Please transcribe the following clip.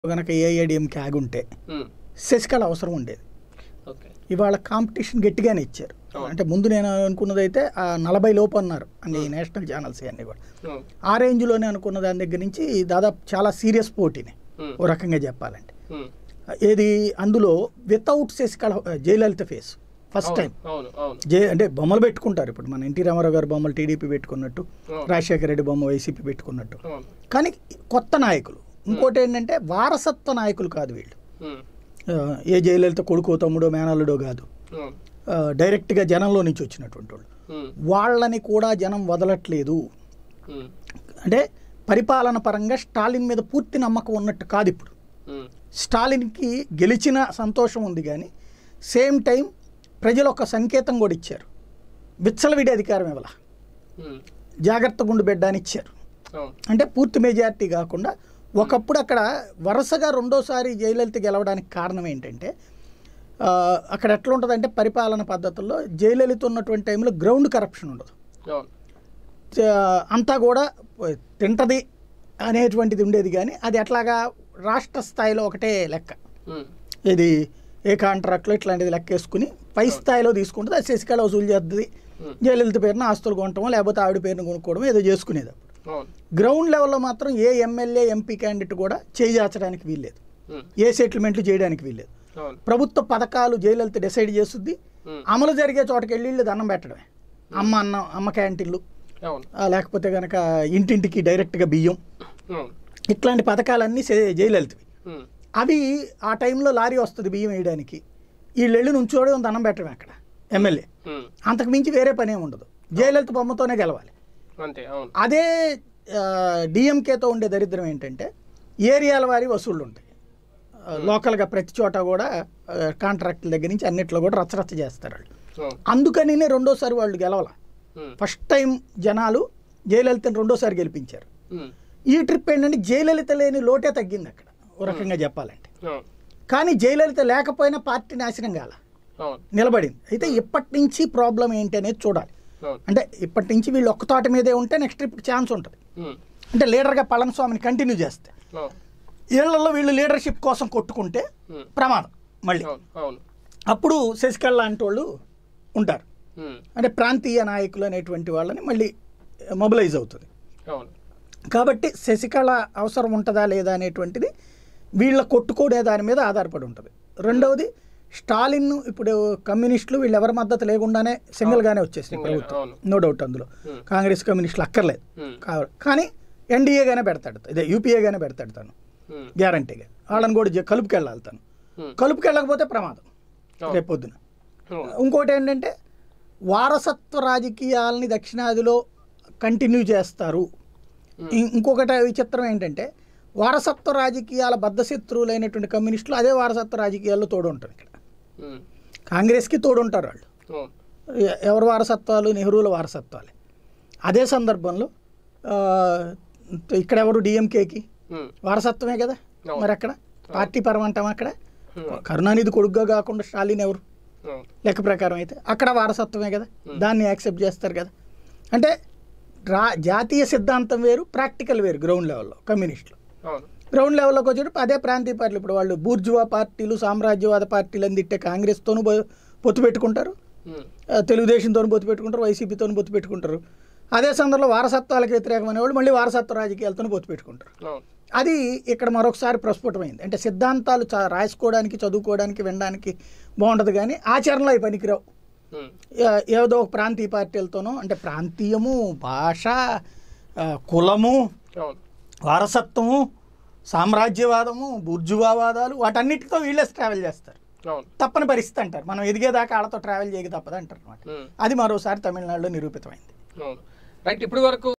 కనుక ఏఐడిఎంకి ఆగుంటే ఉమ్, శశికళ అవసరం ఉండేది ఓకే ఇవాళ కాంపిటీషన్ గట్టిగానే ఇచ్చారు అవును. అంటే ముందు నేను అనుకున్నది అయితే ఆ నలభై లోపు అన్నారు అన్ని నేషనల్ ఛానల్స్ అన్నీ కూడా ఉమ్, ఆ రేంజ్లోనే అనుకున్న దాని దగ్గర నుంచి దాదాపు చాలా సీరియస్ పోటీని ఉమ్, ఓ రకంగా చెప్పాలంటే ఉమ్. ఏది అందులో without Sasikala Jayalalithaa face first అవును, టైం అవును అవును జే అంటే బొమ్మలు పెట్టుకుంటారు ఇప్పుడు మన ఎన్టీ రామారావు గారు బొమ్మలు టీడీపీ పెట్టుకున్నట్టు అవును. రాజశేఖర రెడ్డి బొమ్మ వైసీపీ పెట్టుకున్నట్టు అవును కానీ కొత్త నాయకులు ఇంకోటి ఏంటంటే వారసత్వ నాయకులు కాదు వీళ్ళు ఉమ్, ఆ, ఏ జయలలిత కొడుకో తమ్ముడో మేనల్లుడో కాదు అవును ఆ, డైరెక్ట్గా జనంలో నుంచి వచ్చినటువంటి వాళ్ళు ఉమ్, వాళ్ళని కూడా జనం వదలట్లేదు ఉమ్, అంటే పరిపాలన పరంగా స్టాలిన్ మీద పూర్తి నమ్మకం ఉన్నట్టు కాదు ఇప్పుడు ఉమ్, స్టాలిన్కి గెలిచిన సంతోషం ఉంది కానీ సేమ్ టైం ప్రజలు ఒక సంకేతం కూడా ఇచ్చారు విచ్చలవిడి అధికారం ఇవ్వాల ఉమ్, జాగ్రత్త గుండు బిడ్డ అని ఇచ్చారు అవును అంటే పూర్తి మెజారిటీ కాకుండా ఒకప్పుడు అక్కడ వరుసగా రెండోసారి జయలలిత గెలవడానికి కారణం ఏంటంటే ఆ, అక్కడ ఎట్లా ఉంటుందంటే పరిపాలన పద్ధతుల్లో జయలలిత ఉన్నటువంటి టైంలో గ్రౌండ్ కరప్షన్ ఉండదు అవును చ- అంతా కూడా తింటది అనేటువంటిది ఉండేది కానీ అది ఎట్లాగా రాష్ట్ర స్థాయిలో ఒకటే లెక్క ఉమ్, ఇది ఏ కాంట్రాక్ట్లో ఇట్లాంటిది లెక్క వేసుకుని పై స్థాయిలో తీసుకుంటుంది అది శశికళ వసూలు చేస్తుంది ఉమ్, జయలలిత పేరున ఆస్తులు కొనటమో లేకపోతే ఆవిడ పేరును కొనుక్కోవడం ఏదో చేసుకునేది అప్పుడు అవును గ్రౌండ్ లెవెల్లో మాత్రం ఏ ఎమ్మెల్యే ఎంపీ క్యాండిడేట్ కూడా చేయాచడానికి వీల్లేదు ఉమ్, ఏ సెటిల్మెంట్లు చేయడానికి వీల్లేదు అవును ప్రభుత్వ పథకాలు జయలలిత డిసైడ్ చేస్తుంది ఉమ్, అమలు జరిగే చోటకి వెళ్ళి వీళ్ళు దండం పెట్టడమే అమ్మ అన్న అమ్మ క్యాంటీన్లు అవును ఆ, లేకపోతే కనుక ఇంటింటికి డైరెక్ట్గా బియ్యం అవును ఇట్లాంటి పథకాలన్నీ సే- జయలలితవి ఉమ్, అవి ఆ టైంలో లారీ వస్తుంది బియ్యం వేయడానికి వీళ్ళు వెళ్ళి నుంచోవడం దండం పెట్టడమే అక్కడ ఎమ్మెల్యే ఉమ్, అంతకు మించి వేరే పని ఏమి ఉండదు జయలలిత బొమ్మతోనే గెలవాలి అంతే అవును అదే డిఎంకేతో ఉండే దరిద్రం ఏంటంటే ఏరియాల వారి వసూళ్ళు ఉంటాయి ఆ, లోకల్గా ప్రతి చోట కూడా ఆ, కాంట్రాక్టుల దగ్గర నుంచి అన్నిట్లో కూడా రచ్చరచ్చ చేస్తారు వాళ్ళు అవును అందుకని రెండోసారి వాళ్ళు గెలవాల ఉమ్, ఫస్ట్ టైం జనాలు జయలలితని రెండోసారి గెలిపించారు ఉమ్, ఈ ట్రిప్ ఏంటంటే జయలలిత లేని లోటే తగ్గింది అక్కడ ఓ రకంగా చెప్పాలంటే అవును కానీ జయలలిత లేకపోయినా పార్టీ నాశనం కాల అవును నిలబడింది అయితే ఇప్పటి నుంచి ప్రాబ్లం ఏంటి అనేది చూడాలి అవును అంటే ఇప్పటి నుంచి వీళ్ళు ఒక్క తోట మీదే ఉంటే నెక్స్ట్ ట్రిప్కి ఛాన్స్ ఉంటుంది ఉమ్, అంటే లీడర్గా పళనిస్వామిని కంటిన్యూ చేస్తే అవును వీళ్ళల్లో వీళ్ళు లీడర్షిప్ కోసం కొట్టుకుంటే ఉమ్, ప్రమాదం మళ్ళీ అవును అవును అప్పుడు శశికళ లాంటి వాళ్ళు ఉంటారు ఉమ్, అంటే ప్రాంతీయ నాయకులు అనేటువంటి వాళ్ళని మళ్ళీ మొబిలైజ్ అవుతుంది అవును కాబట్టి శశికళ అవసరం ఉంటుందా లేదా అనేటువంటిది వీళ్ళ కొట్టుకోడే దాని మీద ఆధారపడి ఉంటుంది రెండవది స్టాలిన్ ఇప్పుడు కమ్యూనిస్టులు వీళ్ళు ఎవరి మద్దతు లేకుండానే సింగిల్గానే వచ్చేసింది Single గా, ప్రభుత్వం అవును. నో డౌట్ అందులో Hmm. కాంగ్రెస్ కమ్యూనిస్టులు అక్కర్లేదు ఉమ్, కా- కానీ ఎన్డీఏగానే పెడతాడు ఇదే యూపీఏగానే పెడతాడు తను ఉమ్, గ్యారంటీగా వాళ్ళని కూడా జ- కలుపుకెళ్ళాలి తను ఉమ్, కలుపుకెళ్ళకపోతే ప్రమాదం అవును. రేపొద్దున అవును. ఇంకోటి ఏంటంటే వారసత్వ రాజకీయాలని దక్షిణాదిలో కంటిన్యూ చేస్తారు ఉమ్, ఇం- ఇంకొకటి విచిత్రం ఏంటంటే వారసత్వ రాజకీయాల బద్ధశత్రువులైనటువంటి కమ్యూనిస్టులు అదే వారసత్వ రాజకీయాల్లో తోడు ఉంటారు ఇక్కడ ఉమ్, కాంగ్రెస్కి తోడు ఉంటారు వాళ్ళు అవును. ఎ- ఎవరి వారసత్వాలు నెహ్రూల వారసత్వాలే అదే సందర్భంలో ఆ, ఇక్కడ ఎవరు డిఎంకేకి ఉమ్, వారసత్వమే కదా అవును. మరి అక్కడ పార్టీ పరం అంటాం అక్కడ ఉమ్, కరుణానిధి కొడుగ్గా కాకుండా స్టాలిన్ ఎవరు అవును. లెక్క ప్రకారం అయితే అక్కడ వారసత్వమే కదా Hmm. దాన్ని యాక్సెప్ట్ చేస్తారు కదా అంటే రా జాతీయ సిద్ధాంతం వేరు ప్రాక్టికల్ వేరు గ్రౌండ్ లెవెల్లో కమ్యూనిస్టులు అవును. గ్రౌండ్ లెవెల్లోకి వచ్చేటప్పుడు అదే ప్రాంతీయ పార్టీలు ఇప్పుడు వాళ్ళు బూర్జువా పార్టీలు సామ్రాజ్యవాద పార్టీలు అని తిట్టే కాంగ్రెస్తోనూ బొ- పొత్తు పెట్టుకుంటారు ఉమ్, ఆ, తెలుగుదేశంతోనూ పొత్తు పెట్టుకుంటారు వైసీపీతోనూ పొత్తు పెట్టుకుంటారు అదే సందర్భంలో వారసత్వాలకు వ్యతిరేకమైన వాళ్ళు మళ్ళీ వారసత్వ రాజకీయాలతో పొత్తు పెట్టుకుంటారు అవును. అది ఇక్కడ మరొకసారి ప్రస్ఫుటమైంది అంటే సిద్ధాంతాలు చ- రాసుకోవడానికి చదువుకోవడానికి వినడానికి బాగుంటుంది కానీ ఆచరణలో అవి పనికిరావు ఉమ్, ఏ- ఏదో ఒక ప్రాంతీయ పార్టీలతోనో అంటే ప్రాంతీయము భాష ఆ, కులము అవును. వారసత్వము సామ్రాజ్యవాదము బుర్జువావాదాలు వాటన్నిటితో వీళ్ళే ట్రావెల్ చేస్తారు అవును. తప్పని పరిస్థితి అంటారు మనం ఎదిగేదాకా వాళ్ళతో ట్రావెల్ చేయక తప్పదు అంటారు అనమాట ఉమ్, అది మరోసారి తమిళనాడులో నిరూపితమైంది అవును. రైట్ ఇప్పటి వరకు